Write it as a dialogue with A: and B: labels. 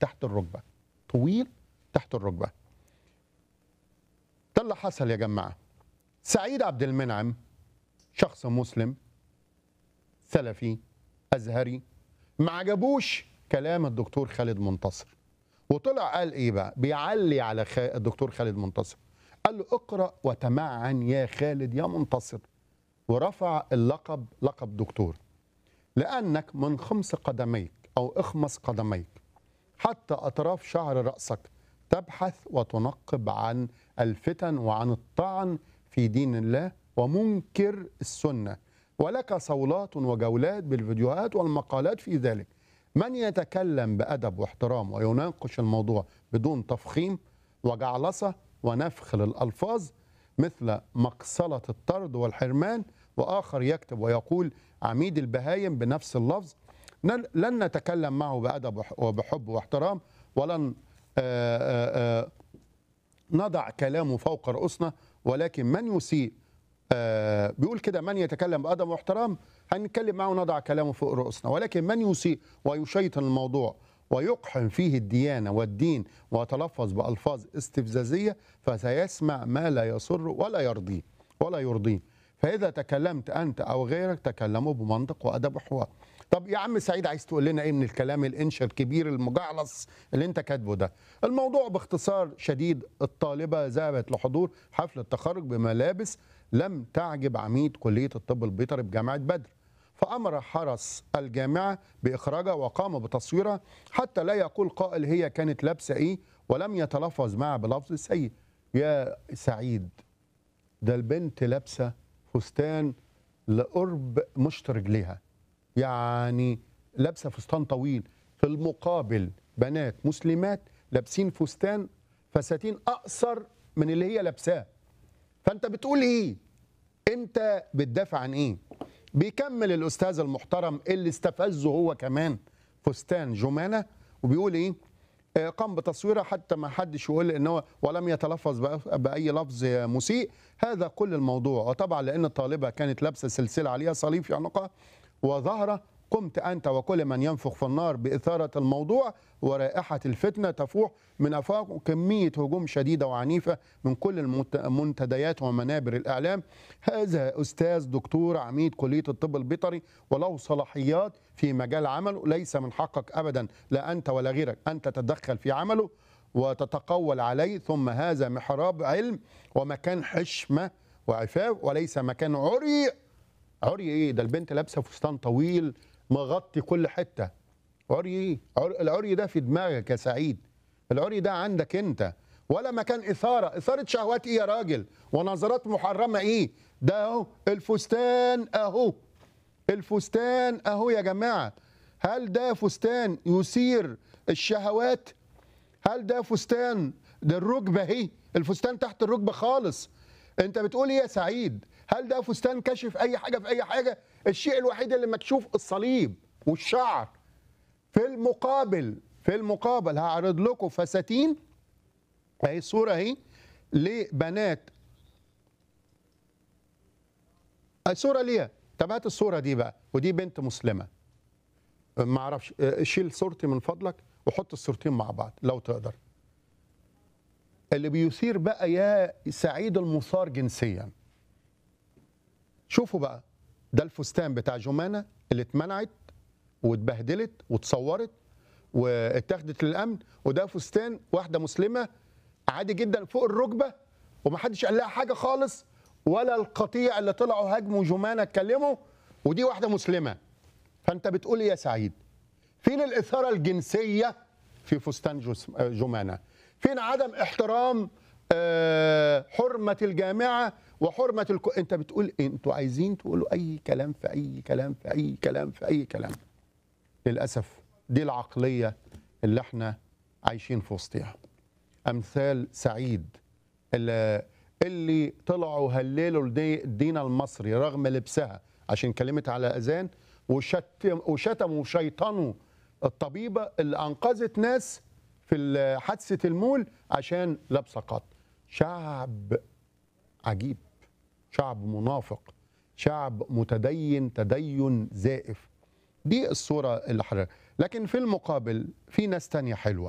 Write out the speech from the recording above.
A: تحت الركبه طويل تحت الركبه ده اللي حصل يا جماعه سعيد عبد المنعم شخص مسلم سلفي ازهري ما عجبوش كلام الدكتور خالد منتصر وطلع قال ايه بقى بيعلي على خ... الدكتور خالد منتصر قال له اقرا وتمعن يا خالد يا منتصر ورفع اللقب لقب دكتور لانك من خمس قدميك او اخمص قدميك حتى اطراف شعر راسك تبحث وتنقب عن الفتن وعن الطعن في دين الله ومنكر السنه ولك صولات وجولات بالفيديوهات والمقالات في ذلك من يتكلم بادب واحترام ويناقش الموضوع بدون تفخيم وجعلصه ونفخ للالفاظ مثل مقصله الطرد والحرمان واخر يكتب ويقول عميد البهايم بنفس اللفظ نن- لن نتكلم معه بادب وح- وبحب واحترام ولن آه، آه، آه، نضع كلامه فوق رؤوسنا ولكن من يسيء آه، بيقول كده من يتكلم بأدب واحترام هنتكلم معه ونضع كلامه فوق رؤوسنا ولكن من يسيء ويشيطن الموضوع ويقحم فيه الديانة والدين ويتلفظ بألفاظ استفزازية فسيسمع ما لا يسر ولا يرضيه ولا يرضيه فإذا تكلمت أنت أو غيرك تكلموا بمنطق وأدب وحوار طب يا عم سعيد عايز تقول لنا ايه من الكلام الانشا الكبير المجعلص اللي انت كاتبه ده الموضوع باختصار شديد الطالبه ذهبت لحضور حفل التخرج بملابس لم تعجب عميد كليه الطب البيطري بجامعه بدر فامر حرس الجامعه باخراجها وقام بتصويرها حتى لا يقول قائل هي كانت لابسه ايه ولم يتلفظ معها بلفظ سيء يا سعيد ده البنت لابسه فستان لقرب مشط رجليها يعني لابسه فستان طويل في المقابل بنات مسلمات لابسين فستان فساتين اقصر من اللي هي لابساه فانت بتقول ايه انت بتدافع عن ايه بيكمل الاستاذ المحترم اللي استفزه هو كمان فستان جمانه وبيقول ايه آه، قام بتصويرها حتى ما حدش يقول ان هو ولم يتلفظ بأ- باي لفظ مسيء هذا كل الموضوع وطبعا لان الطالبه كانت لابسه سلسله عليها صليب في عنقها وظهر قمت انت وكل من ينفخ في النار باثاره الموضوع ورائحه الفتنه تفوح من افاق كميه هجوم شديده وعنيفه من كل المنت- المنتديات ومنابر الاعلام هذا استاذ دكتور عميد كليه الطب البيطري وله صلاحيات في مجال عمله ليس من حقك ابدا لا انت ولا غيرك ان تتدخل في عمله وتتقول عليه ثم هذا محراب علم ومكان حشمه وعفاف وليس مكان عري عري ايه ده البنت لابسه فستان طويل مغطي كل حته عري ايه عر- العري ده في دماغك يا سعيد العري ده عندك انت ولا مكان اثاره اثاره شهوات ايه يا راجل ونظرات محرمه ايه ده اهو الفستان اهو الفستان اهو يا جماعه هل ده فستان يثير الشهوات هل ده فستان ده الركبه اهي الفستان تحت الركبه خالص انت بتقول ايه يا سعيد هل ده فستان كشف اي حاجه في اي حاجه الشيء الوحيد اللي مكشوف الصليب والشعر في المقابل في المقابل هعرض لكم فساتين اهي الصوره اهي لبنات الصوره ليها طب هات الصوره دي بقى ودي بنت مسلمه ما اعرفش اه، شيل صورتي من فضلك وحط الصورتين مع بعض لو تقدر اللي بيثير بقى يا سعيد المثار جنسيا شوفوا بقى ده الفستان بتاع جمانه اللي اتمنعت واتبهدلت واتصورت واتاخدت للامن وده فستان واحده مسلمه عادي جدا فوق الركبه ومحدش قال لها حاجه خالص ولا القطيع اللي طلعوا هاجموا جمانه اتكلموا ودي واحده مسلمه فانت بتقول إيه يا سعيد فين الاثاره الجنسيه في فستان جس- جمانه فين عدم احترام آه، حرمه الجامعه وحرمه الكو... انت بتقول إيه؟ انتوا عايزين تقولوا اي كلام في اي كلام في اي كلام في اي كلام للاسف دي العقليه اللي احنا عايشين في وسطها امثال سعيد اللي, اللي طلعوا هللوا الدي- الدين المصري رغم لبسها عشان كلمت على اذان وشتم وشتموا وشيطنوا الطبيبه اللي انقذت ناس في حادثه المول عشان لابسه قط شعب عجيب شعب منافق شعب متدين تدين زائف دي الصوره اللي حضرتك لكن في المقابل في ناس تانية حلوه